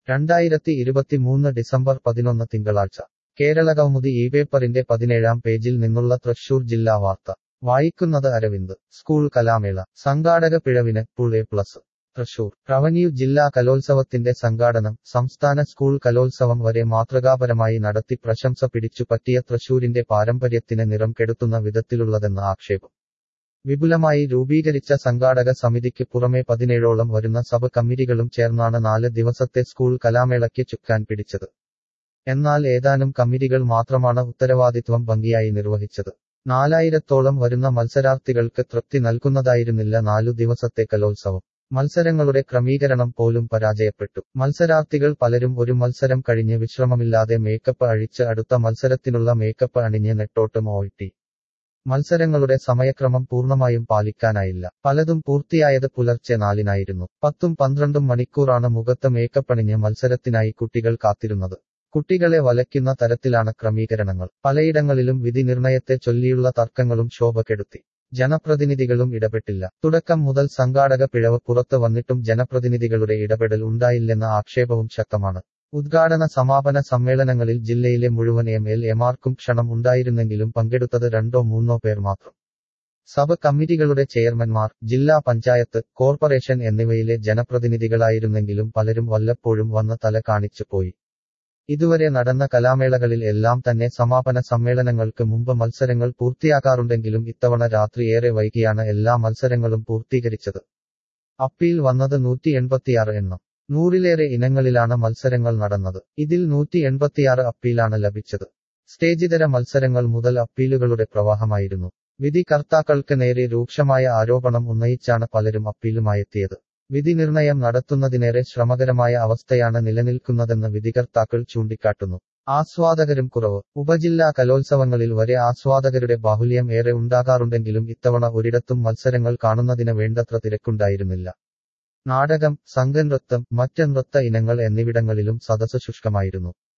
രണ്ടായിരത്തി ഇരുപത്തിമൂന്ന് ഡിസംബർ പതിനൊന്ന് തിങ്കളാഴ്ച കേരളകൗമുദി ഈ പേപ്പറിന്റെ പതിനേഴാം പേജിൽ നിന്നുള്ള തൃശൂർ ജില്ലാ വാർത്ത വായിക്കുന്നത് അരവിന്ദ് സ്കൂൾ കലാമേള സംഘാടക പിഴവിന് full A plus Thrissur revenue ജില്ലാ കലോത്സവത്തിന്റെ സംഘാടനം സംസ്ഥാന സ്കൂൾ കലോത്സവം വരെ മാതൃകാപരമായി നടത്തി പ്രശംസ പിടിച്ചു പറ്റിയ തൃശൂരിന്റെ പാരമ്പര്യത്തിന് നിറം കെടുത്തുന്ന വിധത്തിലുള്ളതെന്ന ആക്ഷേപം വിപുലമായി രൂപീകരിച്ച സംഘാടക സമിതിക്ക് പുറമെ പതിനേഴോളം വരുന്ന സബ് കമ്മിറ്റികളും ചേർന്നാണ് നാല് ദിവസത്തെ സ്കൂൾ കലാമേളയ്ക്ക് ചുക്കാൻ പിടിച്ചത് എന്നാൽ ഏതാനും കമ്മിറ്റികൾ മാത്രമാണ് ഉത്തരവാദിത്വം ഭംഗിയായി നിർവഹിച്ചത് നാലായിരത്തോളം വരുന്ന മത്സരാർത്ഥികൾക്ക് തൃപ്തി നൽകുന്നതായിരുന്നില്ല നാലു ദിവസത്തെ കലോത്സവം മത്സരങ്ങളുടെ ക്രമീകരണം പോലും പരാജയപ്പെട്ടു മത്സരാർത്ഥികൾ പലരും ഒരു മത്സരം കഴിഞ്ഞ് വിശ്രമമില്ലാതെ മേക്കപ്പ് അഴിച്ച് അടുത്ത മത്സരത്തിനുള്ള മേക്കപ്പ് അണിഞ്ഞ് നെട്ടോട്ടം ഓയിട്ടി മത്സരങ്ങളുടെ സമയക്രമം പൂർണ്ണമായും പാലിക്കാനായില്ല പലതും പൂർത്തിയായത് പുലർച്ചെ നാലിനായിരുന്നു പത്തും പന്ത്രണ്ടും മണിക്കൂറാണ് മുഖത്ത് മേക്കപ്പണിഞ്ഞ് മത്സരത്തിനായി കുട്ടികൾ കാത്തിരുന്നത് കുട്ടികളെ വലയ്ക്കുന്ന തരത്തിലാണ് ക്രമീകരണങ്ങൾ പലയിടങ്ങളിലും വിധി നിർണയത്തെ ചൊല്ലിയുള്ള തർക്കങ്ങളും ശോഭ കെടുത്തി ജനപ്രതിനിധികളും ഇടപെട്ടില്ല തുടക്കം മുതൽ സംഘാടക പിഴവ് പുറത്തു വന്നിട്ടും ജനപ്രതിനിധികളുടെ ഇടപെടൽ ഉണ്ടായില്ലെന്ന ആക്ഷേപവും ശക്തമാണ് ഉദ്ഘാടന സമാപന സമ്മേളനങ്ങളിൽ ജില്ലയിലെ മുഴുവൻ എം എൽ എമാർക്കും ക്ഷണം ഉണ്ടായിരുന്നെങ്കിലും പങ്കെടുത്തത് രണ്ടോ മൂന്നോ പേർ മാത്രം സബ് കമ്മിറ്റികളുടെ ചെയർമാൻമാർ ജില്ലാ പഞ്ചായത്ത് കോർപ്പറേഷൻ എന്നിവയിലെ ജനപ്രതിനിധികളായിരുന്നെങ്കിലും പലരും വല്ലപ്പോഴും വന്ന് തല കാണിച്ചു പോയി ഇതുവരെ നടന്ന കലാമേളകളിൽ എല്ലാം തന്നെ സമാപന സമ്മേളനങ്ങൾക്ക് മുമ്പ് മത്സരങ്ങൾ പൂർത്തിയാക്കാറുണ്ടെങ്കിലും ഇത്തവണ രാത്രി ഏറെ വൈകിയാണ് എല്ലാ മത്സരങ്ങളും പൂർത്തീകരിച്ചത് അപ്പീൽ വന്നത് നൂറ്റി എൺപത്തിയാറ് എണ്ണം നൂറിലേറെ ഇനങ്ങളിലാണ് മത്സരങ്ങൾ നടന്നത് ഇതിൽ നൂറ്റി എൺപത്തിയാറ് അപ്പീലാണ് ലഭിച്ചത് സ്റ്റേജിതര മത്സരങ്ങൾ മുതൽ അപ്പീലുകളുടെ പ്രവാഹമായിരുന്നു വിധി കർത്താക്കൾക്ക് നേരെ രൂക്ഷമായ ആരോപണം ഉന്നയിച്ചാണ് പലരും അപ്പീലുമായെത്തിയത് വിധി നിർണയം നടത്തുന്നതിനേറെ ശ്രമകരമായ അവസ്ഥയാണ് നിലനിൽക്കുന്നതെന്ന് വിധികർത്താക്കൾ ചൂണ്ടിക്കാട്ടുന്നു ആസ്വാദകരും കുറവ് ഉപജില്ലാ കലോത്സവങ്ങളിൽ വരെ ആസ്വാദകരുടെ ബാഹുല്യം ഏറെ ഉണ്ടാകാറുണ്ടെങ്കിലും ഇത്തവണ ഒരിടത്തും മത്സരങ്ങൾ കാണുന്നതിന് വേണ്ടത്ര തിരക്കുണ്ടായിരുന്നില്ല നാടകം സംഘനൃത്തം മറ്റ് നൃത്ത ഇനങ്ങൾ എന്നിവിടങ്ങളിലും സദസ് ശുഷ്കമായിരുന്നു